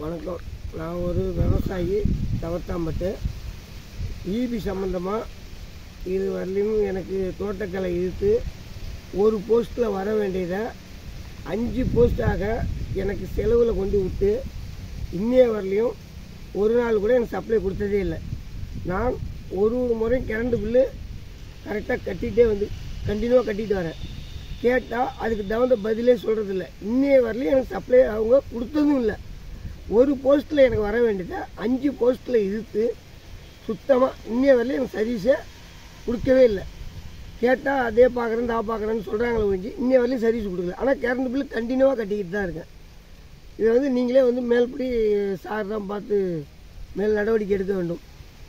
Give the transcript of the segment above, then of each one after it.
வணக்கம் நான் ஒரு விவசாயி தவத்தாம்பட்டு ஈபி சம்மந்தமாக இது வரலையும் எனக்கு தோட்டக்கலை இழுத்து ஒரு போஸ்ட்டில் வர வேண்டியதை அஞ்சு போஸ்டாக எனக்கு செலவில் கொண்டு விட்டு இன்னைய வரலையும் ஒரு நாள் கூட எனக்கு சப்ளை கொடுத்ததே இல்லை நான் ஒரு ஒரு முறையும் கரண்ட் பில்லு கரெக்டாக கட்டிகிட்டே வந்து கண்டினியூவாக கட்டிட்டு வரேன் கேட்டால் அதுக்கு தகுந்த பதிலே சொல்கிறதில்ல இன்னைய வரலையும் எனக்கு சப்ளை அவங்க கொடுத்ததும் இல்லை ஒரு போஸ்ட்டில் எனக்கு வர வேண்டியதை அஞ்சு போஸ்ட்டில் இழுத்து சுத்தமாக இன்னைய வரலையும் எனக்கு சர்வீஸே கொடுக்கவே இல்லை கேட்டால் அதே பார்க்குறேன் தா பார்க்குறேன்னு சொல்கிறாங்களே ஒழிஞ்சு இன்னைய வரலையும் சர்வீஸ் கொடுக்கல ஆனால் கரண்ட் பில்லு கண்டினியூவாக கட்டிக்கிட்டு தான் இருக்கேன் இதை வந்து நீங்களே வந்து மேல்படி சார் தான் பார்த்து மேல் நடவடிக்கை எடுக்க வேண்டும்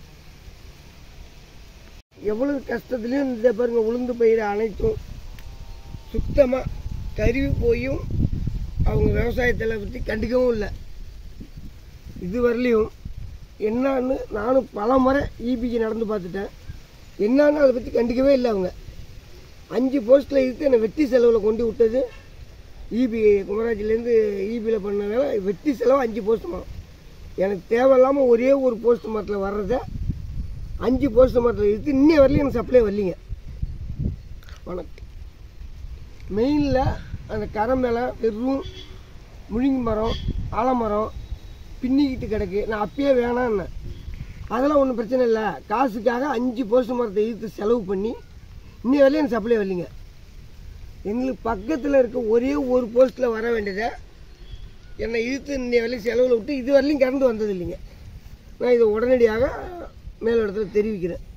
எவ்வளவு கஷ்டத்துலையும் இந்த பாருங்க உளுந்து பயிர் அனைத்தும் சுத்தமாக கருவி போயும் அவங்க விவசாயத்தில் பற்றி கண்டுக்கவும் இல்லை இது வரலையும் என்னன்னு நானும் பல முறை ஈபிக்கு நடந்து பார்த்துட்டேன் என்னன்னு அதை பற்றி கண்டுக்கவே இல்லை அவங்க அஞ்சு போஸ்ட்டில் இருக்கு என்னை வெட்டி செலவில் கொண்டு விட்டது ஈபி குமராஜிலேருந்து ஈபியில் பண்ணனால வெட்டி செலவு அஞ்சு போஸ்ட் மரம் எனக்கு தேவையில்லாமல் ஒரே ஒரு போஸ்ட் மரத்தில் வர்றதை அஞ்சு போஸ்ட் மரத்தில் இருக்கு இன்னைய வரலையும் எனக்கு சப்ளை வரலிங்க வணக்கம் மெயினில் அந்த கரை மேலே வெறும் முழுங்கி மரம் ஆலமரம் பின்னிக்கிட்டு கிடக்கு நான் அப்பயே வேணான்னேன் அதெல்லாம் ஒன்றும் பிரச்சனை இல்லை காசுக்காக அஞ்சு போஸ்ட் மரத்தை இழுத்து செலவு பண்ணி இன்னைய வரலையும் எனக்கு சப்ளை வரலிங்க எங்களுக்கு பக்கத்தில் இருக்க ஒரே ஒரு போஸ்ட்டில் வர வேண்டியதை என்னை இழுத்து இன்னைய வரலையும் செலவில் விட்டு இது வரலையும் கறந்து வந்தது இல்லைங்க நான் இதை உடனடியாக மேலிடத்தில் தெரிவிக்கிறேன்